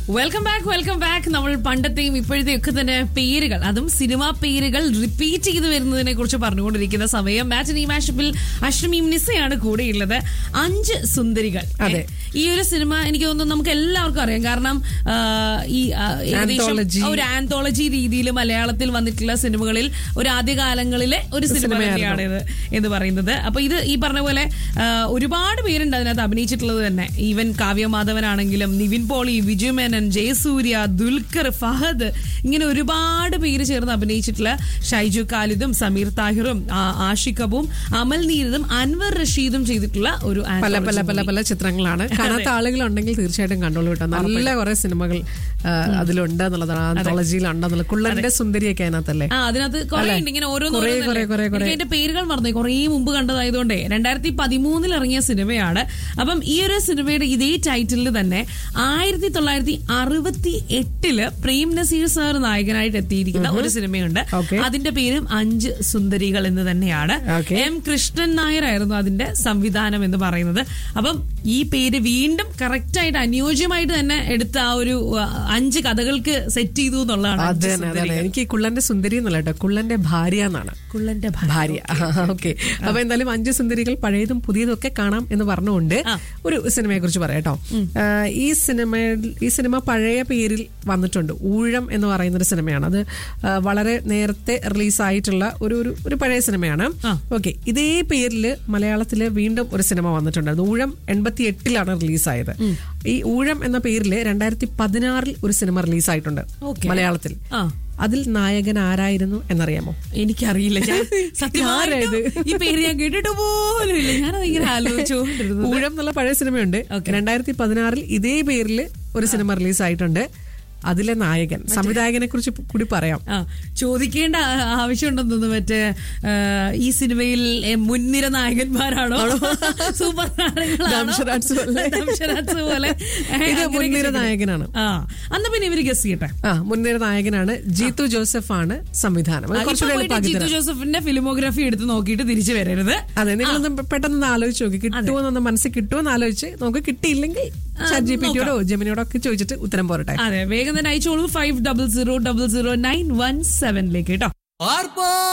Welcome back welcome back നമ്മൾ പണ്ടത്തെയും ഇപ്പോഴത്തെയും ഒക്കെ തന്നെ പേരുകൾ അതും സിനിമാ പേരുകൾ റിപ്പീറ്റ് ചെയ്ത് വരുന്നതിനെ കുറിച്ച് പറഞ്ഞുകൊണ്ടിരിക്കുന്ന സമയം മാറ്റിനി മാഷപ്പിൽ അഷ്റമീം നിസയാണ് കൂടെയുള്ളത് അഞ്ച് സുന്ദരികൾ അതെ. ഈ ഒരു സിനിമ എനിക്ക് തോന്നുന്നു നമുക്ക് എല്ലാവർക്കും അറിയാം കാരണം ആ, ഈ ആ, ഏകദേശം Anthology. ഒരു ആന്തോളജി രീതിയിൽ മലയാളത്തിൽ വന്നിട്ടുള്ള സിനിമകളിൽ ഒരു ആദ്യകാലങ്ങളിലെ ഒരു സിനിമ സിനിമയായിരുന്നു. തന്നെയാണ് ഇത് എന്ന് പറയുന്നത് അപ്പൊ ഇത് ഈ പറഞ്ഞ പോലെ ആ, ഒരുപാട് പേരുണ്ട് അതിനകത്ത് അഭിനയിച്ചിട്ടുള്ളത് തന്നെ ഈവൻ കാവ്യ മാധവനാണെങ്കിലും നിവിൻ പോളി വിജു മേനൻ ജയസൂര്യ ദുൽഖർ ഫഹദ് ഇങ്ങനെ ഒരുപാട് പേര് ചേർന്ന് അഭിനയിച്ചിട്ടുള്ള ഷൈജു ഖാലിദും സമീർ താഹിറും ആ- ആഷിഖബും അമൽ നീരദും അൻവർ റഷീദും ചെയ്തിട്ടുള്ള ഒരു പല anthology പല പല movie. പല ചിത്രങ്ങളാണ് കാണാത്ത ആളുകളുണ്ടെങ്കിൽ തീർച്ചയായിട്ടും കണ്ടോളൂ കേട്ടോ നല്ല കുറെ സിനിമകൾ ആ, അതിലുണ്ട് എന്നുള്ളതാണ് ആന്തോളജിയിലുണ്ടെന്നുള്ള കുള്ളന്റെ സുന്ദരിയൊക്കെ അതിനകത്തല്ലേ ആ അതിനകത്ത് കുറെ അല്ലേ? ഉണ്ട് ഇങ്ങനെ കുറേ, ഓരോന്ന് കുറേ, കുറേ, കുറേ. അതിന്റെ പേരുകൾ മറന്നു കുറേ മുമ്പ് കണ്ടതായതുകൊണ്ടേ രണ്ടായിരത്തി പതിമൂന്നിൽ ഇറങ്ങിയ സിനിമയാണ് അപ്പം ഈ ഒരു സിനിമയുടെ ഇതേ ടൈറ്റിലിൽ തന്നെ ആയിരത്തി തൊള്ളായിരത്തി അറുപത്തി എട്ടില് പ്രേം നസീർ സാർ നായകനായിട്ട് എത്തിയിരിക്കുന്ന ഒരു സിനിമയുണ്ട് Okay. അതിന്റെ പേരും അഞ്ച് സുന്ദരികൾ എന്ന് തന്നെയാണ് Okay. എം കൃഷ്ണൻ നായർ ആയിരുന്നു അതിന്റെ സംവിധാനം എന്ന് പറയുന്നത് അപ്പം ഈ പേര് വീണ്ടും കറക്റ്റ് ആയിട്ട് അനുയോജ്യമായിട്ട് തന്നെ എടുത്ത ആ ഒരു ആ, അഞ്ച് കഥകൾക്ക് സെറ്റ് ചെയ്തു എന്നുള്ളതാണ് അത് അഞ്ച് തന്നെ അതാണ് സുന്ദരികൾ. എനിക്ക് ഈ കുള്ളന്റെ സുന്ദരി എന്നല്ല കേട്ടോ കുള്ളന്റെ ഭാര്യ എന്നാണ് കുള്ളന്റെ ഭാര്യ ഓക്കെ അപ്പൊ എന്തായാലും അഞ്ച് സുന്ദരികൾ പഴയതും പുതിയതും ഒക്കെ കാണാം എന്ന് പറഞ്ഞുകൊണ്ട് ഒരു സിനിമയെ കുറിച്ച് പറയാം കേട്ടോ ആ, ഈ സിനിമ ഈ സിനിമ പഴയ പേരിൽ വന്നിട്ടുണ്ട് ഊഴം എന്ന് പറയുന്ന ഒരു സിനിമയാണ് അത് ആ, വളരെ നേരത്തെ റിലീസായിട്ടുള്ള ഒരു ഒരു ഒരു പഴയ സിനിമയാണ് ഓക്കെ ഇതേ പേരിൽ മലയാളത്തില് വീണ്ടും ഒരു സിനിമ വന്നിട്ടുണ്ട് അത് ഊഴം എൺപത്തി എട്ടിലാണ് റിലീസായത് ഈ ഊഴം എന്ന പേരിൽ രണ്ടായിരത്തി പതിനാറിൽ ഒരു സിനിമ റിലീസായിട്ടുണ്ട് Okay. മലയാളത്തിൽ ആ അതിൽ നായകൻ ആരായിരുന്നു എന്നറിയാമോ എനിക്കറിയില്ല ഞാൻ സത്യമായിട്ടും ഈ പേര് ഞാൻ കേട്ടിട്ട് പോലും ഇല്ല ഞാനത് ഇങ്ങനെ ആലോചിച്ചുകൊണ്ടിരുന്നു ഊഴം എന്നുള്ള പഴയ സിനിമയുണ്ട് രണ്ടായിരത്തി പതിനാറിൽ ഇതേ പേരിൽ ഒരു സിനിമ റിലീസ് ആയിട്ടുണ്ട് അതിലെ നായകൻ സംവിധായകനെ കുറിച്ച് കൂടി പറയാം ആ ചോദിക്കേണ്ട ആ- ആവശ്യമുണ്ടെന്നു മറ്റേ ആ, ഈ സിനിമയിൽ എ, മുൻനിര നായകന്മാരാണോ സൂപ്പർ താരങ്ങളാണോ? ദംഷരാജ് പോലെ. ദംഷരാജ് പോലെ ഇത് അങ്ങനെയൊക്കെ മുൻനിര ചോദിക്കണം. നായകനാണ് ആ അന്ന് പിന്നെ ഇവര് ഗസ് ചെയ്യട്ടെ ആ മുൻനിര നായകനാണ് ജീത്തു ജോസഫ് ആണ് സംവിധാനം അത് ആ, ഇപ്പൊ കുറച്ചുകൂടി പോയിട്ട് എളുപ്പമാക്കി ജിത്തു തരാം. ജോസഫിന്റെ ഫിലിമോഗ്രാഫി എടുത്ത് നോക്കിയിട്ട് തിരിച്ചു വരരുത് അതെ നിങ്ങളൊന്ന് പെട്ടെന്ന് ആലോചിച്ച് നോക്കി കിട്ടുമോ എന്നൊന്ന് മനസ്സിൽ കിട്ടുമോ എന്ന് ആലോചിച്ച് നമുക്ക് കിട്ടിയില്ലെങ്കിൽ ചാറ്റ് ജി പി ടിയോടോ ജെമിനിയോടോ ഒക്കെ ചോദിച്ചിട്ട് ഉത്തരം പോരട്ടെ അതെ വേഗം തന്നെ അയച്ചോളൂ five double zero double zero nine one സെവനിലേക്ക് കേട്ടോ ആർപ്പാ